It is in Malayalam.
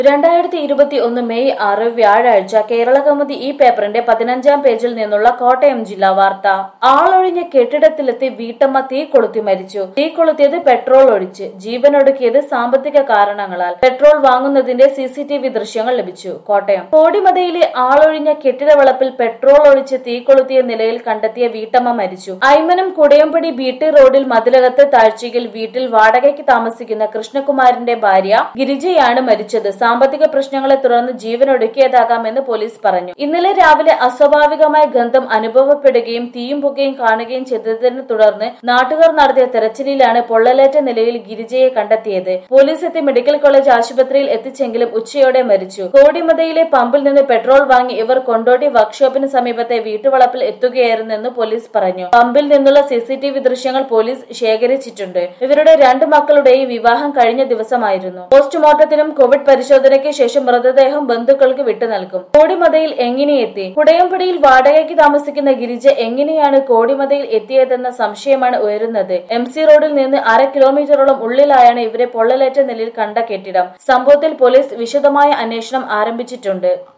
രണ്ടായിരത്തി ഇരുപത്തി ഒന്ന് മെയ് ആറ് വ്യാഴാഴ്ച കേരള കൗമുദി ഈ പേപ്പറിന്റെ പതിനഞ്ചാം പേജിൽ നിന്നുള്ള കോട്ടയം ജില്ലാ വാർത്ത ആളൊഴിഞ്ഞ കെട്ടിടത്തിലെത്തി വീട്ടമ്മ തീ കൊളുത്തി മരിച്ചു തീ കൊളുത്തിയത് പെട്രോൾ ഒഴിച്ച് ജീവനൊടുക്കിയത് സാമ്പത്തിക കാരണങ്ങളാൽ പെട്രോൾ വാങ്ങുന്നതിന്റെ സി സി ടി വി ദൃശ്യങ്ങൾ ലഭിച്ചു കോട്ടയം കോടിമതയിലെ ആളൊഴിഞ്ഞ കെട്ടിടവളപ്പിൽ പെട്രോൾ ഒഴിച്ച് തീ കൊളുത്തിയ നിലയിൽ കണ്ടെത്തിയ വീട്ടമ്മ മരിച്ചു ഐമനം കുടയമ്പടി ബി ടി റോഡിൽ മതിലകത്ത് താഴ്ചയിൽ വീട്ടിൽ വാടകയ്ക്ക് താമസിക്കുന്ന കൃഷ്ണകുമാറിന്റെ ഭാര്യ ഗിരിജയാണ് മരിച്ചത് സാമ്പത്തിക പ്രശ്നങ്ങളെ തുടർന്ന് ജീവനൊടുക്കിയതാകാമെന്ന് പോലീസ് പറഞ്ഞു ഇന്നലെ രാവിലെ അസ്വാഭാവികമായ ഗന്ധം അനുഭവപ്പെടുകയും തീയും പുകയും കാണുകയും ചെയ്തതിനെ തുടർന്ന് നാട്ടുകാർ നടത്തിയ തെരച്ചിലിലാണ് പൊള്ളലേറ്റ നിലയിൽ ഗിരിജയെ കണ്ടെത്തിയത് പോലീസ് എത്തി മെഡിക്കൽ കോളേജ് ആശുപത്രിയിൽ എത്തിച്ചെങ്കിലും ഉച്ചയോടെ മരിച്ചു കോടിമതയിലെ പമ്പിൽ നിന്ന് പെട്രോൾ വാങ്ങി ഇവർ കൊണ്ടോട്ടി വർക്ക്ഷോപ്പിന് സമീപത്തെ വീട്ടുവളപ്പിൽ എത്തുകയായിരുന്നെന്ന് പോലീസ് പറഞ്ഞു പമ്പിൽ നിന്നുള്ള സിസിടിവി ദൃശ്യങ്ങൾ പോലീസ് ശേഖരിച്ചിട്ടുണ്ട് ഇവരുടെ രണ്ട് മക്കളുടെയും വിവാഹം കഴിഞ്ഞ ദിവസമായിരുന്നു പോസ്റ്റ്മോർട്ടത്തിനും കോവിഡ് പരിശോധനയ്ക്ക് ശേഷം മൃതദേഹം ബന്ധുക്കൾക്ക് വിട്ടു നൽകും കോടിമതയിൽ എങ്ങനെ എത്തി കുടയമ്പടിയിൽ വാടകയ്ക്ക് താമസിക്കുന്ന ഗിരിജ എങ്ങനെയാണ് കോടിമതയിൽ എത്തിയതെന്ന സംശയമാണ് ഉയരുന്നത് എം സി റോഡിൽ നിന്ന് അര കിലോമീറ്ററോളം ഉള്ളിലായാണ് ഇവരെ പൊള്ളലേറ്റ നിലയിൽ കണ്ട കെട്ടിടം സംഭവത്തിൽ പോലീസ് വിശദമായ അന്വേഷണം ആരംഭിച്ചിട്ടുണ്ട്